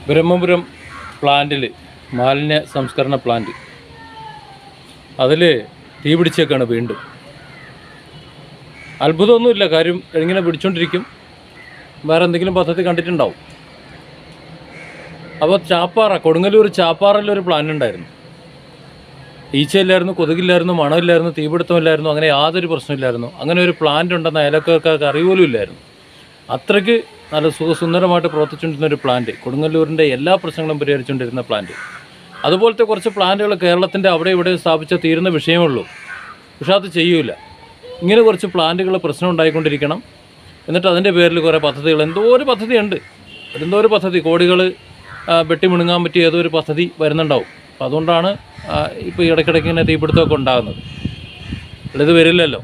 ബ്രഹ്മപുരം പ്ലാന്റിൽ മാലിന്യ സംസ്കരണ പ്ലാന്റ് അതിൽ തീ പിടിച്ചേക്കാണ് വീണ്ടും അത്ഭുതമൊന്നുമില്ല കാര്യം ഇങ്ങനെ പിടിച്ചോണ്ടിരിക്കും വേറെ എന്തെങ്കിലും പദ്ധതി കണ്ടിട്ടുണ്ടാവും അപ്പോൾ ചാപ്പാറ കൊടുങ്ങല്ലൂർ ചാപ്പാറയിൽ ഒരു പ്ലാന്റ് ഉണ്ടായിരുന്നു ഈച്ചയില്ലായിരുന്നു കൊതുകില്ലായിരുന്നു മണമില്ലായിരുന്നു തീപിടുത്തമില്ലായിരുന്നു അങ്ങനെ യാതൊരു പ്രശ്നമില്ലായിരുന്നു അങ്ങനെ ഒരു പ്ലാന്റ് ഉണ്ടെന്ന് അയലക്കാർക്ക് അറിയുപോലും ഇല്ലായിരുന്നു അത്രയ്ക്ക് നല്ല സുഖസുന്ദരമായിട്ട് പ്രവർത്തിച്ചുകൊണ്ടിരുന്ന ഒരു പ്ലാന്റ് കൊടുങ്ങല്ലൂരിൻ്റെ എല്ലാ പ്രശ്നങ്ങളും പരിഹരിച്ചുകൊണ്ടിരുന്ന പ്ലാന്റ് അതുപോലത്തെ കുറച്ച് പ്ലാന്റുകൾ കേരളത്തിൻ്റെ അവിടെ ഇവിടെ സ്ഥാപിച്ച തീരുന്ന വിഷയമേ ഉള്ളൂ പക്ഷെ അത് ചെയ്യൂല ഇങ്ങനെ കുറച്ച് പ്ലാന്റുകൾ പ്രശ്നം ഉണ്ടായിക്കൊണ്ടിരിക്കണം എന്നിട്ട് അതിൻ്റെ പേരിൽ കുറേ പദ്ധതികൾ എന്തോ ഒരു പദ്ധതിയുണ്ട് എന്തോ ഒരു പദ്ധതി കോടികൾ വെട്ടി മിണുങ്ങാൻ പറ്റിയ ഏതോ ഒരു പദ്ധതി വരുന്നുണ്ടാവും അപ്പോൾ അതുകൊണ്ടാണ് ഇപ്പോൾ ഈ ഇടയ്ക്കിടയ്ക്ക് ഇങ്ങനെ തീപിടുത്തമൊക്കെ ഉണ്ടാകുന്നത് അല്ല ഇത് വരില്ലല്ലോ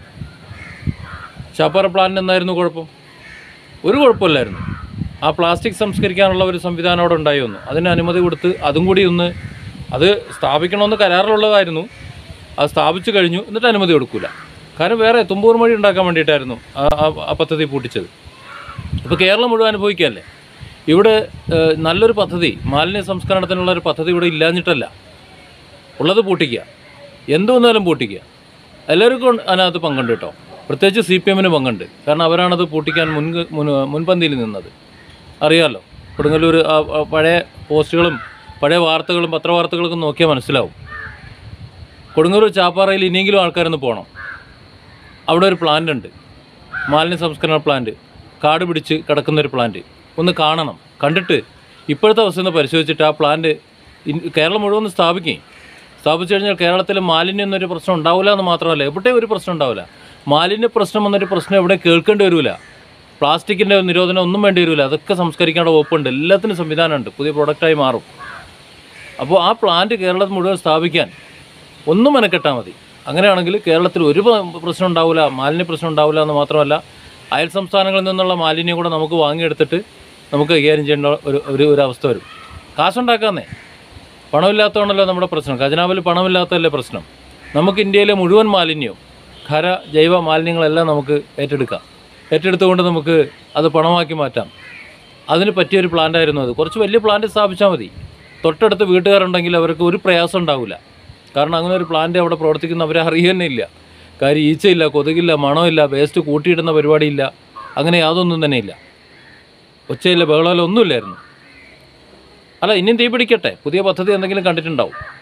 ചാപ്പാറ പ്ലാന്റിന് എന്തായിരുന്നു കുഴപ്പം ഒരു കുഴപ്പമില്ലായിരുന്നു ആ പ്ലാസ്റ്റിക് സംസ്കരിക്കാനുള്ള ഒരു സംവിധാനം അവിടെ ഉണ്ടായി വന്നു അതിന് അനുമതി കൊടുത്ത് അതും കൂടി ഒന്ന് അത് സ്ഥാപിക്കണമെന്ന് കരാറിലുള്ളതായിരുന്നു അത് സ്ഥാപിച്ചു കഴിഞ്ഞു എന്നിട്ട് അനുമതി കൊടുക്കില്ല കാരണം വേറെ തുമ്പൂർ മഴ ഉണ്ടാക്കാൻ വേണ്ടിയിട്ടായിരുന്നു ആ- ആ- ആ പദ്ധതി പൂട്ടിച്ചത് ഇപ്പോൾ കേരളം മുഴുവൻ അനുഭവിക്കുകയല്ലേ ഇവിടെ ഏഹ്, നല്ലൊരു പദ്ധതി മാലിന്യ സംസ്കരണത്തിനുള്ള ഒരു പദ്ധതി ഇവിടെ ഇല്ലാഞ്ഞിട്ടല്ല ഉള്ളത് പൂട്ടിക്കുക എന്ത് വന്നാലും പൂട്ടിക്കുക എല്ലാവർക്കും അതിനകത്ത് പങ്കുണ്ട് കേട്ടോ പ്രത്യേകിച്ച് സി പി എമ്മിന് പങ്കുണ്ട് കാരണം അവരാണത് പൂട്ടിക്കാൻ മുൻ മുൻ- മുൻപന്തിയിൽ നിന്നത് അറിയാമല്ലോ കൊടുങ്ങല്ലൂർ ആ ആ പഴയ പോസ്റ്റുകളും പഴയ വാർത്തകളും പത്രവാർത്തകളൊക്കെ നോക്കിയാൽ മനസ്സിലാവും കൊടുങ്ങല്ലൂർ ചാപ്പാറയിൽ ഇനിയെങ്കിലും ആൾക്കാരൊന്ന് പോകണം അവിടെ ഒരു പ്ലാന്റ് ഉണ്ട് മാലിന്യ സംസ്കരണ പ്ലാന്റ് കാട് പിടിച്ച് കിടക്കുന്ന ഒരു പ്ലാന്റ് ഒന്ന് കാണണം കണ്ടിട്ട് ഇപ്പോഴത്തെ അവസ്ഥ ഒന്ന് പരിശോധിച്ചിട്ട് ആ പ്ലാന്റ് ഇൻ- കേരളം മുഴുവൻ ഒന്ന് സ്ഥാപിക്കുകയും സ്ഥാപിച്ചു കഴിഞ്ഞാൽ കേരളത്തിൽ മാലിന്യം എന്നൊരു പ്രശ്നം ഉണ്ടാവില്ല എന്ന് മാത്രമല്ല എവിടെ ഒരു പ്രശ്നം ഉണ്ടാവില്ല മാലിന്യ പ്രശ്നം എന്നൊരു പ്രശ്നം എവിടെ കേൾക്കേണ്ടി വരില്ല പ്ലാസ്റ്റിക്കിൻ്റെ നിരോധനം ഒന്നും വേണ്ടി വരില്ല അതൊക്കെ സംസ്കരിക്കേണ്ട വകുപ്പുണ്ട് എല്ലാത്തിനും സംവിധാനമുണ്ട് പുതിയ പ്രൊഡക്റ്റായി മാറും അപ്പോൾ ആ പ്ലാന്റ് കേരളത്തിൽ മുഴുവൻ സ്ഥാപിക്കാൻ ഒന്നും മെനക്കെട്ടാൽ മതി അങ്ങനെയാണെങ്കിൽ കേരളത്തിൽ ഒരു പ- പ്രശ്നം ഉണ്ടാവില്ല മാലിന്യ പ്രശ്നം ഉണ്ടാവില്ല എന്ന് മാത്രമല്ല അയൽ സംസ്ഥാനങ്ങളിൽ നിന്നുള്ള മാലിന്യം കൂടെ നമുക്ക് വാങ്ങിയെടുത്തിട്ട് നമുക്ക് കൈകാര്യം ചെയ്യേണ്ട ഒരു ഒരു ഒരു അവസ്ഥ വരും കാശുണ്ടാക്കാന്നേ പണമില്ലാത്തതാണല്ലോ നമ്മുടെ പ്രശ്നം ഖജനാവിൽ പണമില്ലാത്തതല്ലേ പ്രശ്നം നമുക്ക് ഇന്ത്യയിലെ മുഴുവൻ മാലിന്യവും ഖര ജൈവ മാലിന്യങ്ങളെല്ലാം നമുക്ക് ഏറ്റെടുക്കാം ഏറ്റെടുത്തുകൊണ്ട് നമുക്ക് അത് പണമാക്കി മാറ്റാം അതിന് പറ്റിയൊരു പ്ലാന്റ് ആയിരുന്നു അത് കുറച്ച് വലിയ പ്ലാന്റ് സ്ഥാപിച്ചാൽ മതി തൊട്ടടുത്ത് വീട്ടുകാരുണ്ടെങ്കിൽ അവർക്ക് ഒരു പ്രയാസം ഉണ്ടാവില്ല കാരണം അങ്ങനെ ഒരു പ്ലാന്റ് അവിടെ പ്രവർത്തിക്കുന്ന അവരെ അറിയുക തന്നെ ഇല്ല കാര്യം ഈച്ചയില്ല കൊതുകില്ല മണമില്ല വേസ്റ്റ് കൂട്ടിയിടുന്ന പരിപാടിയില്ല അങ്ങനെ യാതൊന്നും തന്നെ ഇല്ല ഒച്ചയില്ല ബഹളമില്ല ഒന്നുമില്ലായിരുന്നു അല്ല ഇനിയും തീ പിടിക്കട്ടെ പുതിയ പദ്ധതി എന്തെങ്കിലും കണ്ടിട്ടുണ്ടാവും